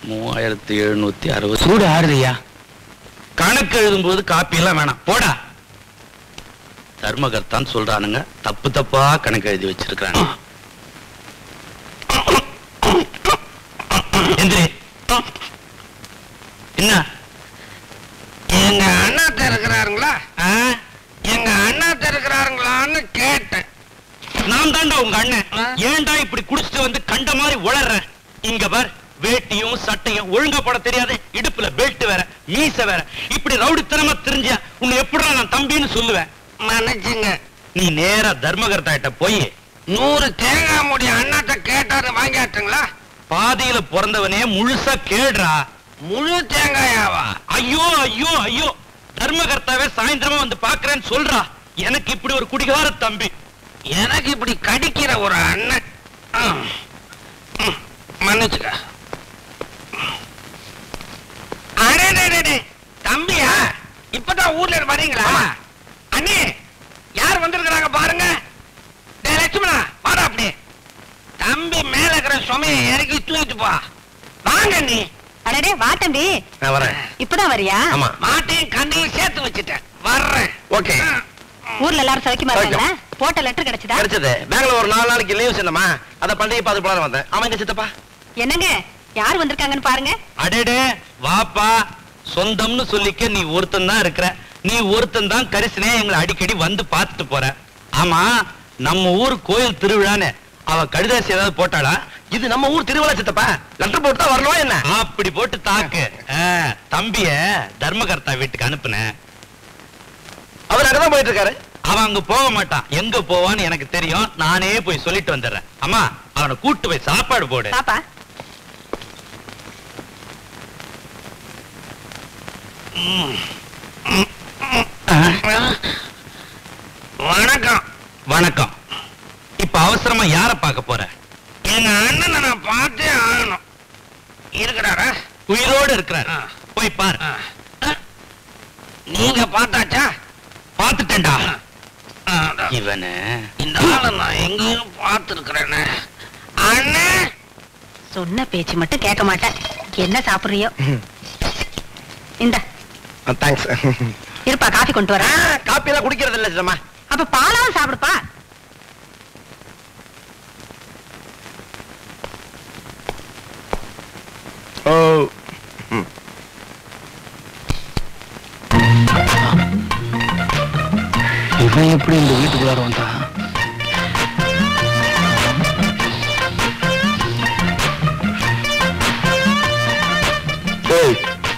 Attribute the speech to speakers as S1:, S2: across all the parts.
S1: மூவாயிரத்தி எழுநூத்தி அறுபது
S2: சூடு ஆறுதையா
S1: கணக்கு எழுதும்போது காப்பி எல்லாம் வேணாம் போடா தர்மகர்த்தான் சொல்றானுங்க தப்பு தப்பா கணக்கு எழுதி வச்சிருக்காங்க எந்திரி என்ன
S3: எங்க அண்ணாத்த இருக்கிறாருங்களா எங்க அண்ணாத்த இருக்கிறாருங்களான்னு கேட்டேன்
S1: நான் தாண்டா உங்க அண்ணன் ஏன்டா இப்படி குடிச்சிட்டு வந்து கண்ட மாதிரி உளற இங்க பார் வேட்டியும் சட்டையும் ஒழுங்கா போட தெரியாது இடுப்புல பெல்ட் வேற மீச வேற இப்படி ரவுடித்தனமா தெரிஞ்ச உன்னை எப்படிடா நான் தம்பின்னு சொல்லுவேன்
S3: மன்னிச்சுங்க
S1: நீ நேரா தர்மகர்த்தா கிட்ட போய்
S3: நூறு தேங்காய் மூடி அண்ணாத்த கேட்டாரு வாங்கியாட்டுங்களா
S1: பாதியில பிறந்தவனே முழுசா கேடுறா
S3: முழு தேங்காயாவா
S1: ஐயோ ஐயோ ஐயோ தர்மகர்த்தாவே சாயந்தரமா வந்து பாக்குறேன்னு சொல்றா எனக்கு இப்படி ஒரு குடிகார தம்பி
S3: எனக்கு இப்படி கடிக்கிற ஒரு அண்ணன் ம். ம். மன்னிச்சுக்க அடே, டே, டே, டே. தம்பியா இப்பதான் ஊர்ல இருந்து வரீங்களா அண்ணே யார் வந்திருக்கிறாங்க பாருங்க டேய் லட்சுமணா வாடா அப்படி தம்பி மேல இருக்கிற சுமையை இறக்கி தூக்கிட்டு போ வாங்க நீ
S4: அடடே வா தம்பி
S3: நான் வரேன்
S4: இப்பதான் வரியா
S3: ஆமா மாட்டையும் கண்ணையும் சேர்த்து வச்சுட்டேன் வர்றேன்
S5: ஓகே
S4: ஊர்ல எல்லாரும் சௌக்கியமா இருக்காங்களா போட்ட லெட்டர் கிடைச்சதா
S5: கிடைச்சது பேங்க்ல ஒரு நாலு நாளைக்கு லீவ் சொன்னமா அத பண்டிகை பார்த்து போல வந்தேன் அவன் எங்க சித்தப்பா
S4: என்னங்க யார் வந்திருக்காங்கன்னு பாருங்க
S1: அடேடே வாப்பா சொந்தம்னு சொல்லிக்க நீ ஒருத்தன் தான் இருக்கிற நீ ஒருத்தன் தான் கரிசனே எங்களை அடிக்கடி வந்து பார்த்துட்டு போற ஆமா நம்ம ஊர் கோயில் திருவிழான்னு அவ கடிதாசி ஏதாவது போட்டாளா
S5: இது நம்ம ஊர் திருவிழா சித்தப்பா லெட்டர் போட்டு தான் வரணும் என்ன
S1: அப்படி போட்டு தாக்கு ஆ, தம்பிய தர்மகர்த்தா வீட்டுக்கு அனுப்புனேன்
S5: அவர் அங்கதான் போயிட்டு இருக்காரு
S1: அவன் அங்க போக மாட்டான் எங்க போவான்னு எனக்கு தெரியும் நானே போய் சொல்லிட்டு வந்துடுறேன் அம்மா அவனை கூட்டு போய் சாப்பாடு போடு
S4: பாப்பா
S3: வணக்கம்
S1: வணக்கம் இப்ப அவசரமா யார பார்க்க போற
S3: எங்க அண்ணனை நான் பார்த்தே ஆகணும் இருக்கிறாரா
S1: உயிரோடு இருக்கிறார்
S3: ஆ.
S1: போய் பாரு
S3: ஆ. ஆ. நீங்க பார்த்தாச்சா
S1: பார்த்துட்டேன்டா
S3: ஆ, அதான்.
S1: இவனு
S3: இந்த ஆளை நான் எங்கேயும் பார்த்துருக்கிறேன்னு அண்ணே
S4: சொன்ன பேச்சு மட்டும் கேட்க மாட்டேன் என்ன சாப்பிடுறியோ இந்த
S5: தேங்க்ஸ்
S4: இருப்பா காஃபி கொண்டு வரேன்
S5: காப்பி எல்லாம் குடிக்கிறது இல்ல சித்தம்மா
S4: அப்ப பாலாவும் சாப்பிடுப்பா
S5: ஓ
S2: இவன் எப்படி இந்த வீட்டுக்குள்ளார வந்தான்
S5: ஏய்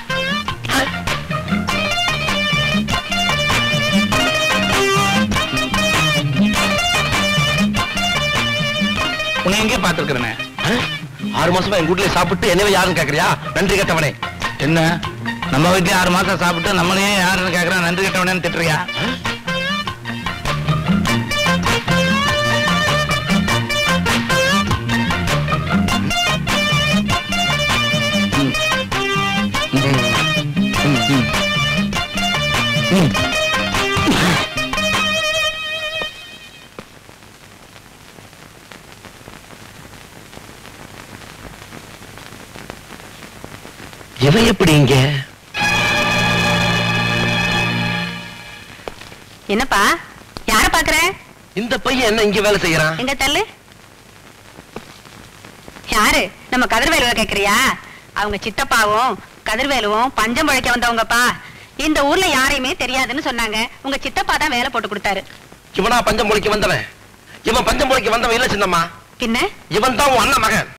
S1: உன்னை எங்கே பார்த்திருக்கிறேனே
S5: ஆறு மாசமா எங்க வீட்லயே சாப்பிட்டு என்னவே யாருன்னு கேக்குறியா நன்றி கேட்டவனே
S1: என்ன நம்ம வீட்லயே ஆறு மாசம் சாப்பிட்டு நம்மளே யாருன்னு கேக்குறான் நன்றி கெட்டவனேன்னு திட்டுறியா
S5: இவன் எப்படி இங்க
S4: என்னப்பா யார பாக்குற
S5: இந்த பையன் என்ன இங்க வேலை செய்யறான்
S4: எங்க தள்ளு யாரு நம்ம கதிர்வேலுவ கேக்குறியா அவங்க சித்தப்பாவும் கதிர்வேலுவும் பஞ்சம் பழைக்க வந்தவங்கப்பா இந்த ஊர்ல யாரையுமே தெரியாதுன்னு சொன்னாங்க உங்க சித்தப்பா தான் வேலை போட்டு கொடுத்தாரு
S5: இவனா பஞ்சம் முளைக்க வந்தவன் இவன் பஞ்சம் முளைக்க வந்தவன் இல்ல சின்னம்மா
S4: பின்ன
S5: இவன் தான் உன் அண்ணன் மகன்